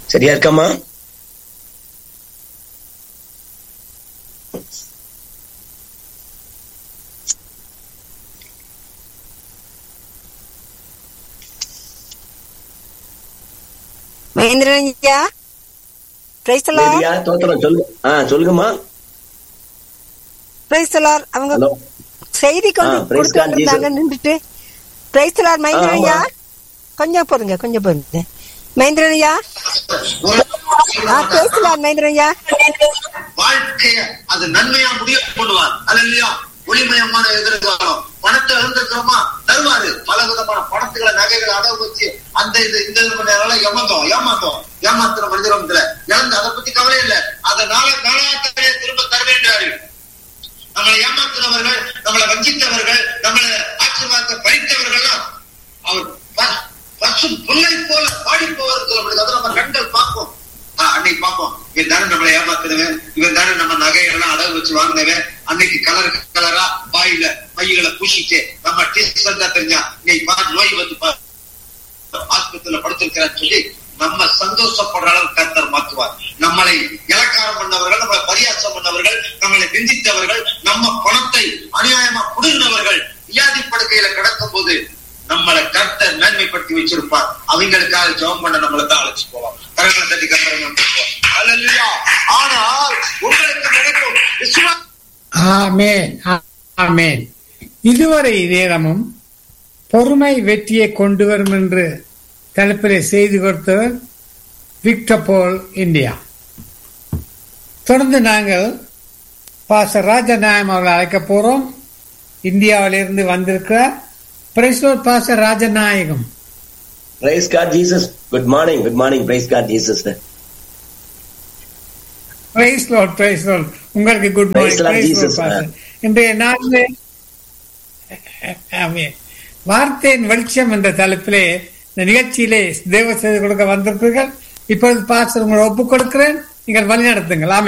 சரியா இருக்காமா மகேந்திரன் ஐயா பிரைஸ் லேடியா தோத்திரம் சொல்லுங்க ஆ சொல்லுங்கம்மா பிரைஸ் அவங்க ஹலோ செய்தி கொண்டு ஆ, praise God, கொடுத்துருந்தாங்க நின்றுட்டு பிரைஸ் மகேந்திரன் ஐயா கொஞ்சம் போடுங்க கொஞ்சம் போடுங்க மகேந்திரன் ஐயா ஆ பேசலாம் மகேந்திரன் ஐயா வாழ்க்கைய அது நன்மையா முடிய பண்ணுவார் அது இல்லையா ஒளிமயமான எதிர்காலம் பணத்தை இழந்திருக்கிறோமா தருவாரு பல விதமான பணத்துகளை நகைகளை அடகு வச்சு அந்த இது இந்த இது நேரம் ஏமாத்தோம் ஏமாத்தோம் ஏமாத்துற மனிதரத்துல இழந்து அதை பத்தி கவலை இல்லை அதனால காலாத்தனையை திரும்ப தருவேன்றாரு நம்மளை ஏமாத்துறவர்கள் நம்மளை வஞ்சித்தவர்கள் நம்மளை ஆசீர்வாதத்தை பறித்தவர்கள் அவர் ப- பசும் புல்லை போல பாடி போவதற்கு அதை நம்ம கண்கள் பார்ப்போம் ஆஹ் அன்னைக்கு பார்ப்போம் இவன் தானே நம்மளை ஏமாத்துனவன் இவன் தானே நம்ம நகையெல்லாம் அடகு வச்சு வாங்கினவன் அன்னைக்கு கலர் கலரா வாயில மைகளை பூசிட்டு நம்ம டேஸ்ட் வந்தா தெரிஞ்சா இன்னைக்கு பார்த்து நோய் வந்து பா- ஆஸ்பத்திரியில படுத்திருக்கிறான்னு சொல்லி நம்ம சந்தோஷப்படுற அளவு கர்த்தர் மாற்றுவார் நம்மளை இலக்காரம் பண்ணவர்கள் நம்மளை பரியாசம் பண்ணவர்கள் நம்மளை நிந்தித்தவர்கள் நம்ம பணத்தை அநியாயமா புடுங்கினவர்கள் வியாதி படுக்கையில கிடக்கும் போது நம்மளை கர்த்தர் மேன்மைப்படுத்தி வச்சிருப்பார் அவங்களுக்காக ஜெபம் பண்ண நம்மளை தான் அழைச்சு போவார் கரங்களை தட்டி கர்த்தரை அல்லா ஆனால் உங்களுக்கு நினைக்கும் விசுவா ஆமேன் ஆமேன் இதுவரை நேரமும் பொறுமை வெற்றியை கொண்டு வரும் என்று தலைப்பிலே செய்து கொடுத்தவர் விக்டர் போல் இந்தியா தொடர்ந்து நாங்கள் பாச ராஜநாயம் அவர்களை அழைக்க போறோம் இந்தியாவிலிருந்து வந்திருக்கிறார் பிரைஸ்லோர் பாச Rajanayagam praise god Jesus good morning good morning praise god Jesus praise lord praise lord உங்களுக்கு good Praise Lord morning Jesus. இன்றைய நாளிலே ஆமென். வார்த்தையின் வெளிச்சம் என்ற தலைப்பிலே இந்த நிகழ்ச்சியிலே தேவ செய்து கொடுக்க வந்திருப்பீர்கள் இப்பொழுது பாஸ்டர் உங்களை ஒப்புக் கொடுக்கிறேன் நீங்கள் வழி நடத்துங்கள் ஆமென்